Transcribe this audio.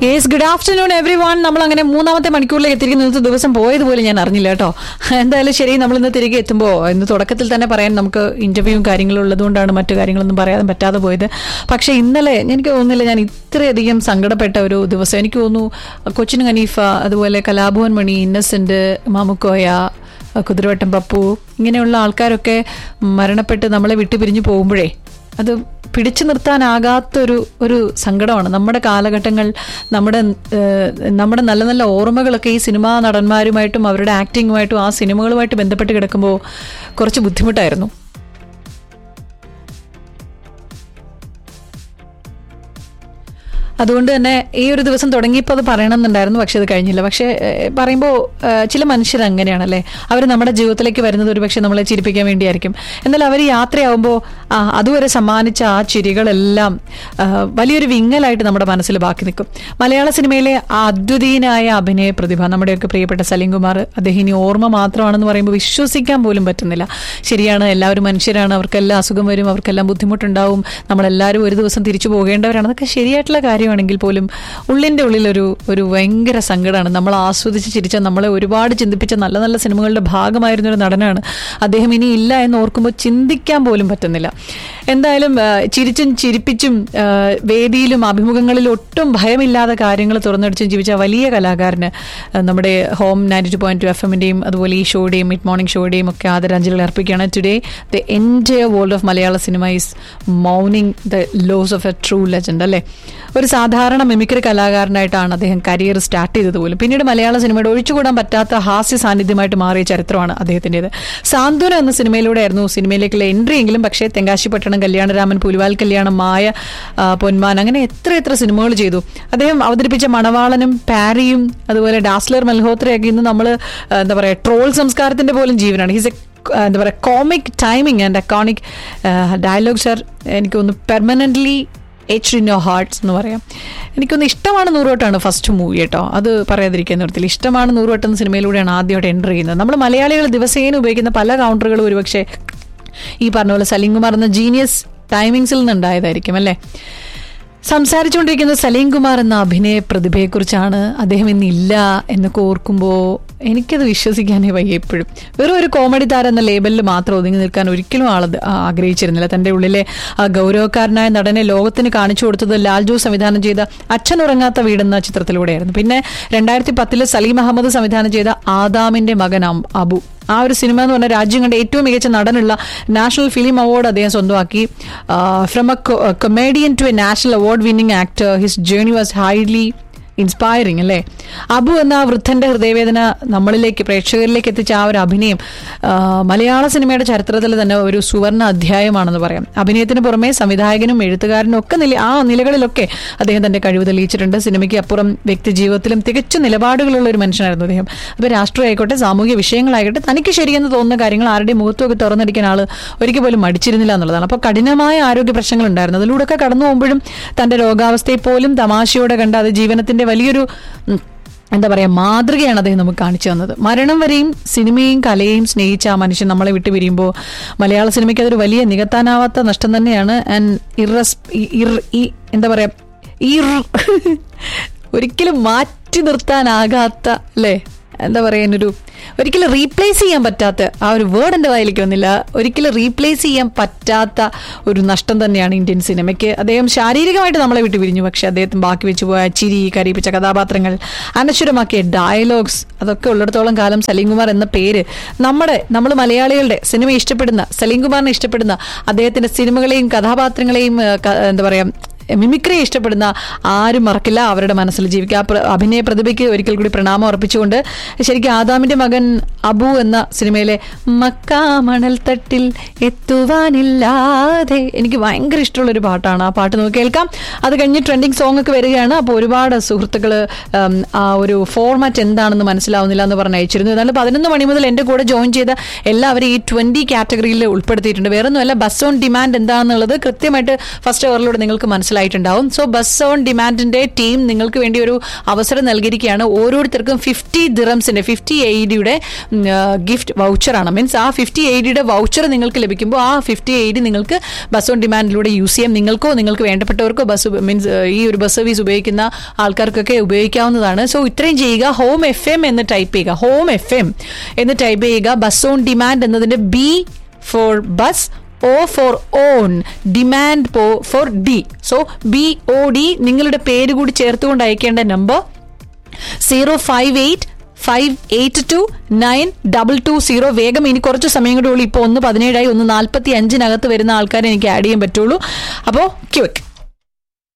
yes good afternoon everyone നമ്മൾ അങ്ങനെ മൂന്നാമത്തെ മണിക്കൂറിലേക്ക് എത്തിയിരിക്കുന്ന ഇന്നത്തെ ദിവസം പോയതുപോലെ ഞാൻ അറിഞ്ഞില്ല കേട്ടോ എന്തായാലും ശരി നമ്മൾ ഇന്ന് തിരികെ എത്തുമ്പോൾ ഇന്ന് തുടക്കത്തിൽ തന്നെ പറയാൻ നമുക്ക് ഇന്റർവ്യൂവും കാര്യങ്ങളും ഉള്ളതുകൊണ്ടാണ് മറ്റു കാര്യങ്ങളൊന്നും പറയാൻ പറ്റാതെ പോയത് പക്ഷേ ഇന്നലെ എനിക്ക് തോന്നുന്നില്ല ഞാൻ ഇത്രയധികം സങ്കടപ്പെട്ട ഒരു ദിവസം എനിക്ക് തോന്നുന്നു കൊച്ചിൻ ഹനീഫ അതുപോലെ കലാഭവൻ മണി ഇന്നസെന്റ് മാമുക്കോയ കുതിരവട്ടം പപ്പു ഇങ്ങനെയുള്ള ആൾക്കാരൊക്കെ മരണപ്പെട്ട് നമ്മളെ വിട്ടു പിരിഞ്ഞു പോകുമ്പോഴേ അത് പിടിച്ചു നിർത്താനാകാത്തൊരു ഒരു സങ്കടമാണ് നമ്മുടെ കാലഘട്ടങ്ങൾ നമ്മുടെ ഏഹ്, നമ്മുടെ നല്ല നല്ല ഓർമ്മകളൊക്കെ ഈ സിനിമാ നടന്മാരുമായിട്ടും അവരുടെ ആക്ടിങ്ങുമായിട്ടും ആ സിനിമകളുമായിട്ട് ബന്ധപ്പെട്ട് കിടക്കുമ്പോൾ കുറച്ച് ബുദ്ധിമുട്ടായിരുന്നു അതുകൊണ്ട് തന്നെ ഈ ഒരു ദിവസം തുടങ്ങിയപ്പോൾ അത് പറയണമെന്നുണ്ടായിരുന്നു പക്ഷെ അത് കഴിഞ്ഞില്ല പക്ഷേ ഏഹ്, പറയുമ്പോൾ ഏഹ്, ചില മനുഷ്യർ അങ്ങനെയാണല്ലേ അവർ നമ്മുടെ ജീവിതത്തിലേക്ക് വരുന്നത് ഒരു പക്ഷെ നമ്മളെ ചിരിപ്പിക്കാൻ വേണ്ടിയായിരിക്കും എന്നാൽ അവർ യാത്രയാവുമ്പോൾ ആ, അതുവരെ സമ്മാനിച്ച ആ ചിരികളെല്ലാം ആ, വലിയൊരു വിങ്ങലായിട്ട് നമ്മുടെ മനസ്സിൽ ബാക്കി നിൽക്കും മലയാള സിനിമയിലെ ആ അദ്വിതീയനായ അഭിനയ പ്രതിഭ നമ്മുടെയൊക്കെ പ്രിയപ്പെട്ട സലീം കുമാർ അദ്ദേഹം ഇനി ഓർമ്മ മാത്രമാണെന്ന് പറയുമ്പോൾ വിശ്വസിക്കാൻ പോലും പറ്റുന്നില്ല ശരിയാണ് എല്ലാവരും മനുഷ്യരാണ് അവർക്കെല്ലാം അസുഖം വരും അവർക്കെല്ലാം ബുദ്ധിമുട്ടുണ്ടാവും നമ്മളെല്ലാവരും ഒരു ദിവസം തിരിച്ചു പോകേണ്ടവരാണ് അതൊക്കെ ശരിയായിട്ടുള്ള കാര്യമാണെങ്കിൽ പോലും ഉള്ളിൻ്റെ ഉള്ളിലൊരു ഒരു ഭയങ്കര സങ്കടമാണ് നമ്മൾ ആസ്വദിച്ച് ചിരിച്ച നമ്മളെ ഒരുപാട് ചിന്തിപ്പിച്ച നല്ല നല്ല സിനിമകളുടെ ഭാഗമായിരുന്ന ഒരു നടനാണ് അദ്ദേഹം ഇനി ഇല്ല എന്ന് ഓർക്കുമ്പോൾ ചിന്തിക്കാൻ പോലും പറ്റുന്നില്ല എന്തായാലും ആ, ചിരിച്ചും ചിരിപ്പിച്ചും ആ, വേദിയിലും അഭിമുഖങ്ങളിലും ഒട്ടും ഭയമില്ലാതെ കാര്യങ്ങൾ തുറന്നടിച്ചും ജീവിച്ച വലിയ കലാകാരന് ആ, നമ്മുടെ home ninety two point two F എമ്മിൻ്റെയും അതുപോലെ ഈ ഷോയുടെയും മിഡ് മോർണിംഗ് ഷോയുടെയും ഒക്കെ ആദരാഞ്ജലികൾ അർപ്പിക്കുകയാണ് today the entire world of Malayala cinema is mourning the loss of a true legend അല്ലേ ഒരു സാധാരണ മിമിക്രി കലാകാരനായിട്ടാണ് അദ്ദേഹം കരിയർ സ്റ്റാർട്ട് ചെയ്തത് പോലും പിന്നീട് മലയാള സിനിമയുടെ ഒഴിച്ചുകൂടാൻ പറ്റാത്ത ഹാസ്യ സാന്നിധ്യമായിട്ട് മാറിയ ചരിത്രമാണ് അദ്ദേഹത്തിൻ്റെത് സാന്ത്വന എന്ന സിനിമയിലൂടെയായിരുന്നു സിനിമയിലേക്കുള്ള എൻട്രി എങ്കിലും പക്ഷേ തെങ്കാശിപ്പട്ടണം കല്യാണരാമൻ പുലിവാൽ കല്യാണം മായ ആ, പൊന്മാൻ അങ്ങനെ എത്ര എത്ര സിനിമകൾ ചെയ്തു അദ്ദേഹം അവതരിപ്പിച്ച മണവാളനും പാരിയും അതുപോലെ ഡാസ്ലർ മൽഹോത്രയൊക്കെ ഇന്ന് നമ്മൾ എന്താ പറയുക ട്രോൾ സംസ്കാരത്തിന്റെ പോലും ജീവനാണ് ഹിസ് എ എന്താ പറയുക comic timing and iconic dialogues are എനിക്കൊന്ന് permanently etched in your hearts എന്ന് പറയാം എനിക്കൊന്ന് ഇഷ്ടമാണ് നൂറുവട്ടാണ് ഫസ്റ്റ് മൂവി കേട്ടോ അത് പറയാതിരിക്കാൻ നിർത്തില്ല ഇഷ്ടമാണ് നൂറുവട്ടം എന്ന സിനിമയിലൂടെയാണ് ആദ്യമായിട്ട് എൻ്റർ ചെയ്യുന്നത് നമ്മൾ മലയാളികൾ ദിവസേന ഉപയോഗിക്കുന്ന പല കൗണ്ടറുകളും ഒരുപക്ഷെ ഈ പറഞ്ഞ പോലെ സലീം കുമാർ എന്ന ജീനിയസ് ടൈമിങ്സിൽ നിന്നുണ്ടായതായിരിക്കും അല്ലേ സംസാരിച്ചുകൊണ്ടിരിക്കുന്ന സലീം കുമാർ എന്ന അഭിനയ പ്രതിഭയെക്കുറിച്ചാണ് അദ്ദേഹം ഇന്നില്ല എന്നൊക്കെ ഓർക്കുമ്പോൾ എനിക്കത് വിശ്വസിക്കാനേ വയ്യ എപ്പോഴും വെറും ഒരു കോമഡി താരം എന്ന ലേബലിൽ മാത്രം ഒതുങ്ങി നിൽക്കാൻ ഒരിക്കലും ആൾ ആഗ്രഹിച്ചിരുന്നില്ല തന്റെ ഉള്ളിലെ ആ ഗൗരവക്കാരനായ നടനെ ലോകത്തിന് കാണിച്ചു കൊടുത്തത് ലാൽജു സംവിധാനം ചെയ്ത അച്ഛൻ ഉറങ്ങാത്ത വീടെന്ന ചിത്രത്തിലൂടെയായിരുന്നു പിന്നെ രണ്ടായിരത്തി പത്തില് സലീം അഹമ്മദ് സംവിധാനം ചെയ്ത ആദാമിന്റെ മകൻ അം- അബു ആ ഒരു സിനിമ എന്ന് പറഞ്ഞാൽ രാജ്യം കണ്ട ഏറ്റവും മികച്ച നടനുള്ള നാഷണൽ ഫിലിം അവാർഡ് അദ്ദേഹം സ്വന്തമാക്കി from a comedian to a national award winning actor his journey was highly inspiring അല്ലേ അബു എന്ന ആ വൃദ്ധന്റെ ഹൃദയവേദന നമ്മളിലേക്ക് പ്രേക്ഷകരിലേക്ക് എത്തിച്ച ആ ഒരു അഭിനയം ആ, മലയാള സിനിമയുടെ ചരിത്രത്തിൽ തന്നെ ഒരു സുവർണ അധ്യായമാണെന്ന് പറയാം അഭിനയത്തിന് പുറമെ സംവിധായകനും എഴുത്തുകാരനും ഒക്കെ നില ആ നിലകളിലൊക്കെ അദ്ദേഹം തന്റെ കഴിവ് തെളിയിച്ചിട്ടുണ്ട് സിനിമയ്ക്ക് അപ്പുറം വ്യക്തി ജീവിതത്തിലും തികച്ച നിലപാടുകളുള്ള ഒരു മനുഷ്യനായിരുന്നു അദ്ദേഹം അപ്പോൾ രാഷ്ട്രീയം ആയിക്കോട്ടെ സാമൂഹിക വിഷയങ്ങളായിക്കോട്ടെ തനിക്ക് ശരിയെന്ന് തോന്നുന്ന കാര്യങ്ങൾ ആരുടെയും മുഖത്തൊക്കെ തുറന്നടിക്കാൻ ആൾ ഒരിക്കൽ പോലും മടിച്ചിരുന്നില്ല എന്നുള്ളതാണ് അപ്പോൾ കഠിനമായ ആരോഗ്യ പ്രശ്നങ്ങൾ ഉണ്ടായിരുന്നു അതിലൂടെയൊക്കെ കടന്നു പോകുമ്പോഴും തന്റെ രോഗാവസ്ഥയെ പോലും തമാശയോടെ കണ്ട് അത് ജീവനത്തിന്റെ വലിയൊരു ഉം, എന്താ പറയാ മാതൃകയാണ് അദ്ദേഹം നമുക്ക് കാണിച്ചു തന്നത് മരണം വരെയും സിനിമയും കലയെയും സ്നേഹിച്ച ആ മനുഷ്യൻ നമ്മളെ വിട്ടു പിരിയുമ്പോൾ മലയാള സിനിമയ്ക്ക് അതൊരു വലിയ നികത്താനാവാത്ത നഷ്ടം തന്നെയാണ് ആൻഡ് ഇറസ് എന്താ പറയാ ഇർ ഒരിക്കലും മാറ്റി നിർത്താനാകാത്ത അല്ലേ എന്താ പറയാ ഒരു ഒരിക്കലും റീപ്ലേസ് ചെയ്യാൻ പറ്റാത്ത ആ ഒരു വേർഡ് എൻ്റെ വായിലേക്ക് വന്നില്ല ഒരിക്കലും റീപ്ലേസ് ചെയ്യാൻ പറ്റാത്ത ഒരു നഷ്ടം തന്നെയാണ് ഇന്ത്യൻ സിനിമയ്ക്ക് അദ്ദേഹം ശാരീരികമായിട്ട് നമ്മളെ വിട്ടു പിരിഞ്ഞു പക്ഷെ അദ്ദേഹത്തിന് ബാക്കി വെച്ചു പോയ ചിരി കരീപ്പിച്ച കഥാപാത്രങ്ങൾ അനശ്വരമാക്കിയ ഡയലോഗ്സ് അതൊക്കെ ഉള്ളിടത്തോളം കാലം സലീം കുമാർ എന്ന പേര് നമ്മുടെ നമ്മൾ മലയാളികളുടെ സിനിമ ഇഷ്ടപ്പെടുന്ന സലീം കുമാറിനെ ഇഷ്ടപ്പെടുന്ന അദ്ദേഹത്തിന്റെ സിനിമകളെയും കഥാപാത്രങ്ങളെയും ഏഹ്, ക- എന്താ പറയാ മിമിക്രി ഇഷ്ടപ്പെടുന്ന ആരും മറക്കില്ല അവരുടെ മനസ്സിൽ ജീവിക്കുക ആ പ്ര- അഭിനയ പ്രതിഭയ്ക്ക് ഒരിക്കൽ കൂടി പ്രണാമം അർപ്പിച്ചുകൊണ്ട് ശരിക്കും ആദാമിന്റെ മകൻ അബു എന്ന സിനിമയിലെ മക്കാമണൽ തട്ടിൽ എത്തുവാനില്ലാതെ എനിക്ക് ഭയങ്കര ഇഷ്ടമുള്ള ഒരു പാട്ടാണ് ആ പാട്ട് നമുക്ക് കേൾക്കാം അത് കഴിഞ്ഞ് ട്രെൻഡിങ് സോങ് ഒക്കെ വരികയാണ് അപ്പോൾ ഒരുപാട് സുഹൃത്തുക്കൾ ആ ഒരു ഫോർമാറ്റ് എന്താണെന്ന് മനസ്സിലാവുന്നില്ല എന്ന് പറഞ്ഞ് അയച്ചിരുന്നു എന്നാലും പതിനൊന്ന് മണി മുതൽ എൻ്റെ കൂടെ ജോയിൻ ചെയ്ത എല്ലാവരും ഈ ട്വന്റി കാറ്റഗറിയിൽ ഉൾപ്പെടുത്തിയിട്ടുണ്ട് വേറെ ഒന്നുമല്ല ബസ് ഓൺ ഡിമാൻഡ് എന്താണെന്നുള്ളത് കൃത്യമായിട്ട് ഫസ്റ്റ് അവറിലൂടെ നിങ്ങൾക്ക് മനസ്സിലാവും ക്യാൻസൽ ആയിട്ടുണ്ടാവും സോ ബസ് ഓൺ ഡിമാൻഡിന്റെ ടീം നിങ്ങൾക്ക് വേണ്ടി ഒരു അവസരം നൽകിയിരിക്കുകയാണ് ഓരോരുത്തർക്കും ഫിഫ്റ്റി ദിറംസിന്റെ ഫിഫ്റ്റി എയ്ഡിയുടെ ഗിഫ്റ്റ് വൗച്ചറാണ് മീൻസ് ആ ഫിഫ്റ്റി എയ്ഡിയുടെ വൗച്ചർ നിങ്ങൾക്ക് ലഭിക്കുമ്പോൾ ആ ഫിഫ്റ്റി എയ്ഡ് നിങ്ങൾക്ക് ബസ് ഓൺ ഡിമാൻഡിലൂടെ യൂസ് ചെയ്യാം നിങ്ങൾക്കോ നിങ്ങൾക്ക് വേണ്ടപ്പെട്ടവർക്കോ ബസ് മീൻസ് ഈ ഒരു ബസ് സർവീസ് ഉപയോഗിക്കുന്ന ആൾക്കാർക്കൊക്കെ ഉപയോഗിക്കാവുന്നതാണ് സോ ഇത്രയും ചെയ്യുക ഹോം എഫ് എം എന്ന് ടൈപ്പ് ചെയ്യുക ഹോം എഫ് എം എന്ന് ടൈപ്പ് ചെയ്യുക ബസ് ഓൺ ഡിമാൻഡ് എന്നതിന്റെ B for bus O for on demand for D so B O D നിങ്ങളുടെ പേര് കൂടി ചേർത്തുകൊണ്ട് അയക്കേണ്ട number zero five eight five eight two nine double two zero വേഗം ഇനി കുറച്ച് സമയം കൂടെ ഉള്ളൂ ഇപ്പോൾ ഒന്ന് പതിനേഴായി ഒന്ന് നാൽപ്പത്തി അഞ്ചിനകത്ത് വരുന്ന ആൾക്കാരെ എനിക്ക് ആഡ് ചെയ്യാൻ പറ്റുള്ളൂ അപ്പോൾ ക്യുക്ക്